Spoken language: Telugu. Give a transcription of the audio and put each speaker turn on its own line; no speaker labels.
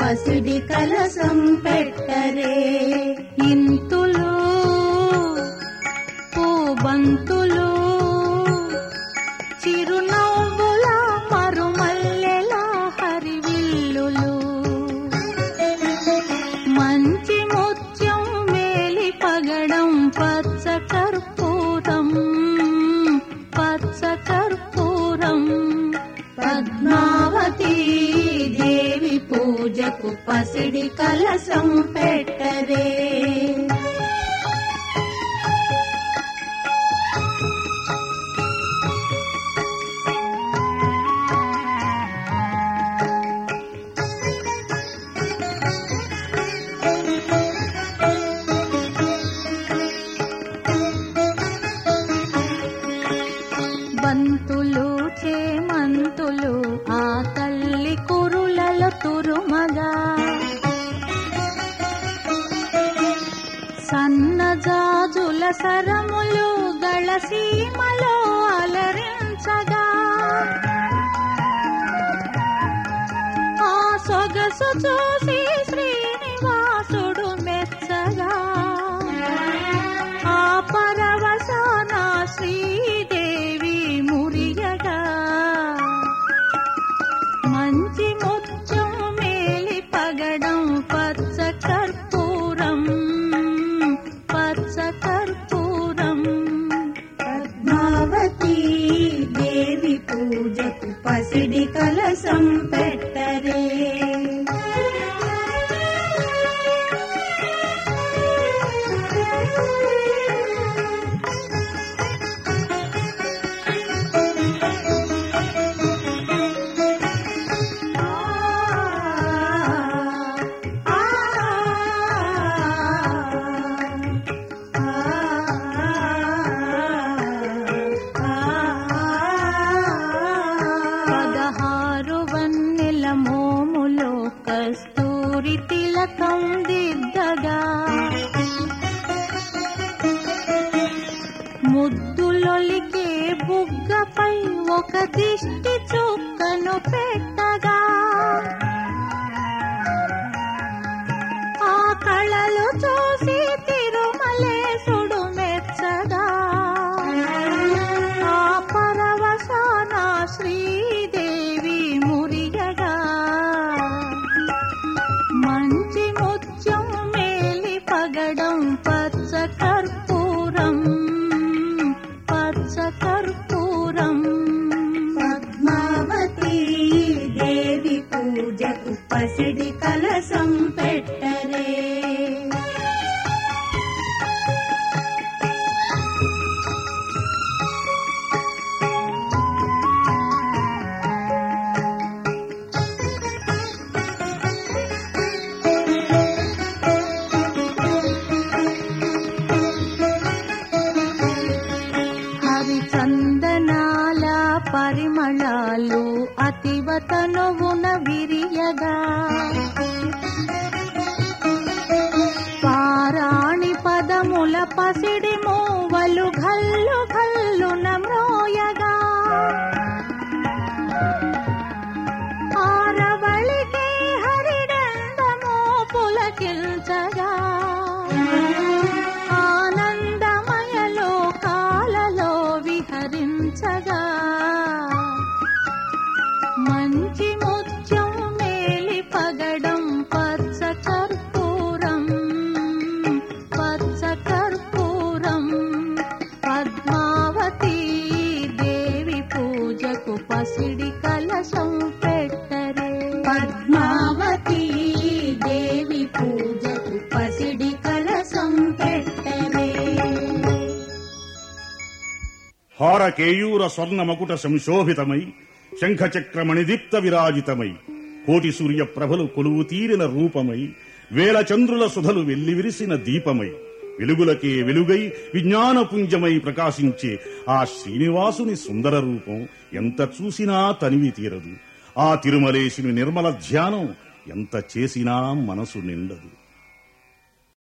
పసిడి కలసం పెట్టరే
ఇంతులు పూబంతులు చిరునవ్వుల మరుమల్లెల హరివిల్లులు మంచి ముత్యం మేలి పగడం పచ్చ కర్పూరం పచ్చ కర్పూరం
పద్మావతి దేవి పూజకు పసిడి కలసం పెట్టరే
బంతులు చేమంతులు ఆ తల్లి కురులలో తురుమగా సన్నజాజుల సరములు గళసీమలో అలరించగా ఆ సొగసు చూసి శ్రీనివాసుడు మెచ్చగా ఆ పరవశాన శ్రీదేవి మురియగా మంచి ముత్యం మేలి పగడం పచ్చ కర్పూరం పచ్చ కర్పూరం
పద్మావతి దేవి పూజకు పసిడి కలసం పెట్టరే
పదహారు వన్నెల మోములో కస్తూరి తిలకం దిద్దగా ముద్దులొలికే బుగ్గపై ఒక దిష్టి చుక్కను పెట్టగా ఆ కళలు చూసి తిరుమలేశుడు మెచ్చగా ఆ పరవశాన శ్రీదేవి మురియగా మంచి ముత్యం మేలి పగడం పచ్చ కర్పూరం పచ్చ కర్పూరం
పద్మావతి దేవి పూజకు పసిడి కలసం పెట్టరే
హరిచందనాల పరిమళాలు అతివతనువున విరియగా పారాణి పదముల పసిడి మూవలు గల్లు గల్లున మ్రోయగా ఆరవళికే హరిడందమో పులకించగా ఆనందమయలో కాలలో విహరించగా మంచి ముత్యం మేలి పగడం పచ్చ కర్పూరం పచ్చ కర్పూరం పద్మావతి దేవి పూజకు పసిడి కలశం పెట్టరే
పద్మావతి దేవి పూజకు పసిడి కలసం పెట్టరే
హార కేయూర స్వర్ణ మకుట సంశోభితమై శంఖచక్రమణిదీప్త విరాజితమై కోటి సూర్య ప్రభలు కొలువు తీరిన రూపమై వేల చంద్రుల సుధలు వెల్లివిరిసిన దీపమై వెలుగులకే వెలుగై విజ్ఞానపుంజమై ప్రకాశించే ఆ శ్రీనివాసుని సుందర రూపం ఎంత చూసినా తనివి తీరదు ఆ తిరుమలేశుని నిర్మల ధ్యానం ఎంత చేసినా మనసు నిండదు